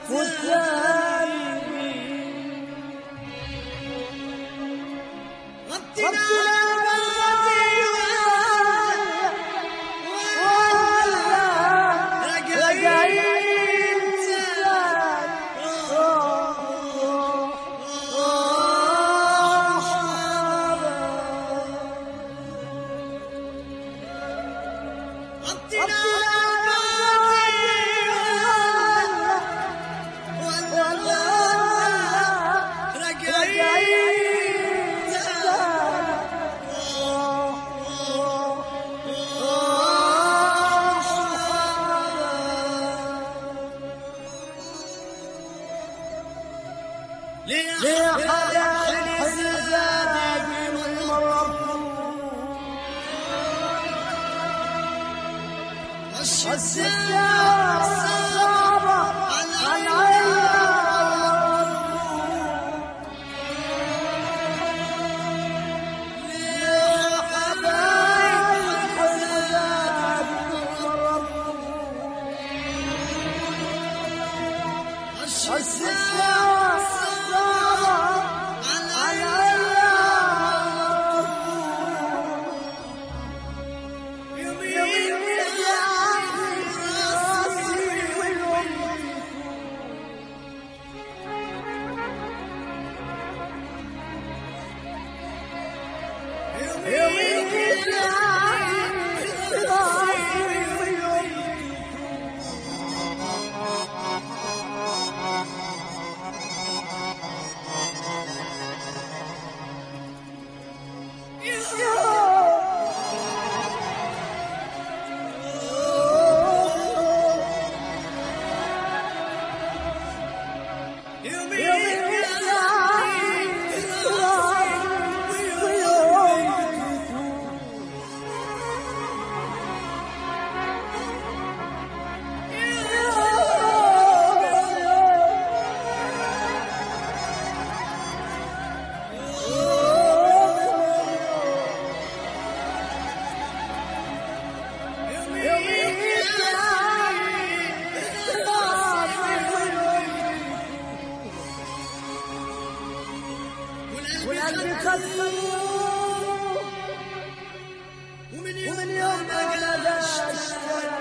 ليه حدا الحزاب من مرض الشتاء صعبة على والقلب خلوه ومن يوم ما ناداش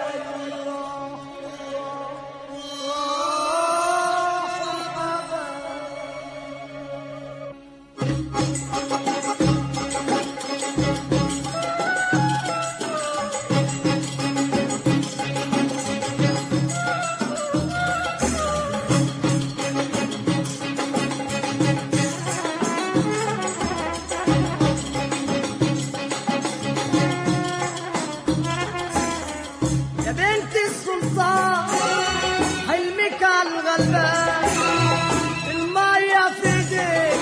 يا بنت السلطان حلمك على الغلبان المية في ايديك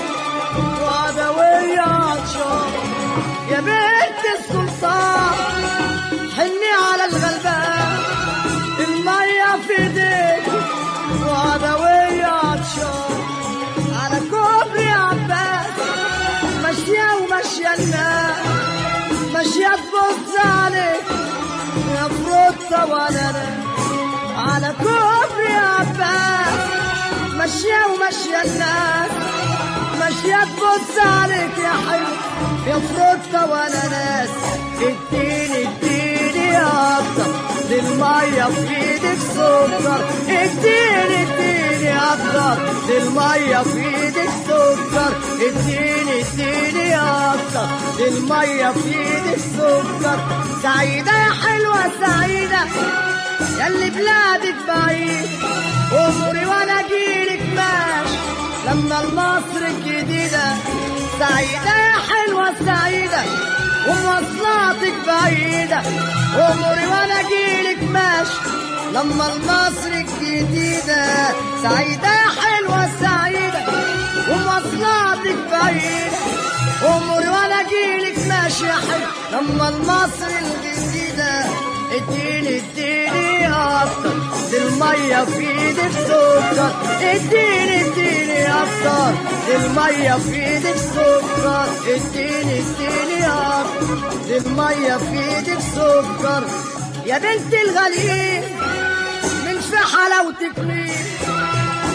وعدوية عطشان يا بنت السلطان حني على الغلبان المية في ايديك وعدوية عطشان على كوبري عباس ماشية وماشية الناس ماشية تبص عليك يا فروتة وانا أنا على كوبري عباس ماشية وماشية الناس ماشية تبص عليك يا حلو يا فروتة وانا ناس اديني اديني يا أكتر للمية في ايدك سكر اديني اديني أكتر للمية في ايدك سكر اديني اديني أكتر للمية في ايدك سكر سعيدة يا حلوة سعيدة ياللي بلادك بعيد عمري وانا جيلك ماشي لما المصر الجديدة سعيدة يا حلوة سعيدة ومواصلاتك بعيدة عمري وانا جيلك ماشي لما المصر الجديدة سعيدة يا حلوة سعيدة ومواصلاتك بعيدة عمري وانا جيلك ماشي يا حلو لما المصر الجديدة اديني اديني اكتر للمية في ايدك سكر اديني اديني اكتر للمية في ايدك سكر اديني اديني اكتر للمية في ايدك سكر يا بنت الغليل من في حلاوتك مين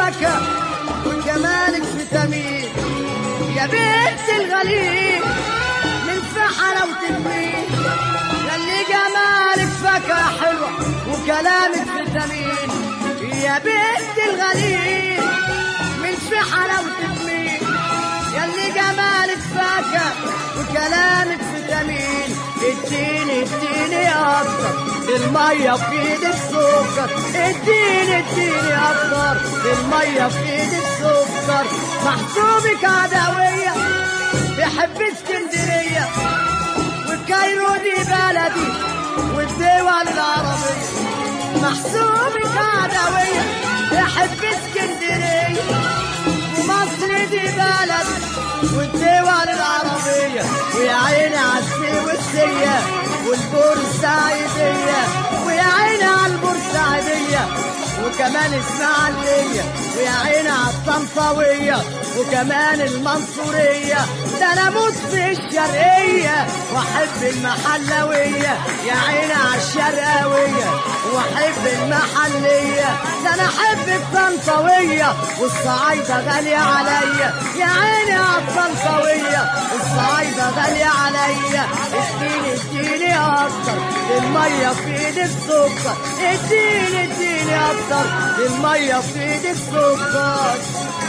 فاكهة وجمالك فيتامين يا بنت الغليل من فحلة وتجميل ياللي جمالك فاكهة حلوة وكلامك فيتامين يا بنت الغليل من فحلة وتجميل ياللي جمالك فاكهة وكلامك فيتامين اديني اديني اكتر المية في ايدك سكر اديني اديني اكتر المية في ايدك سكر محسوبك عدوية بحب اسكندرية والكايرو دي بلدي والدول العربية محسوبك عدوية بحب اسكندرية ومصر دي بلد والدول العربية ويا عيني عالسي والسية والبورسعيدية ويا عيني عالبورسعيدية وكمان اسماعيلية ويا عيني عالطنطاوية وكمان المنصورية ده انا اموت في الشرقية واحب المحلوية يا عيني عالشرقاوية واحب المحلية ده انا احب الطنطاوية والصعايدة غالية عليا يا عيني عالطنطاوية والصعايدة غالية عليا اديني اديني اكتر المية في ايدك سكر اديني اديني اكتر المية في ايدك سكر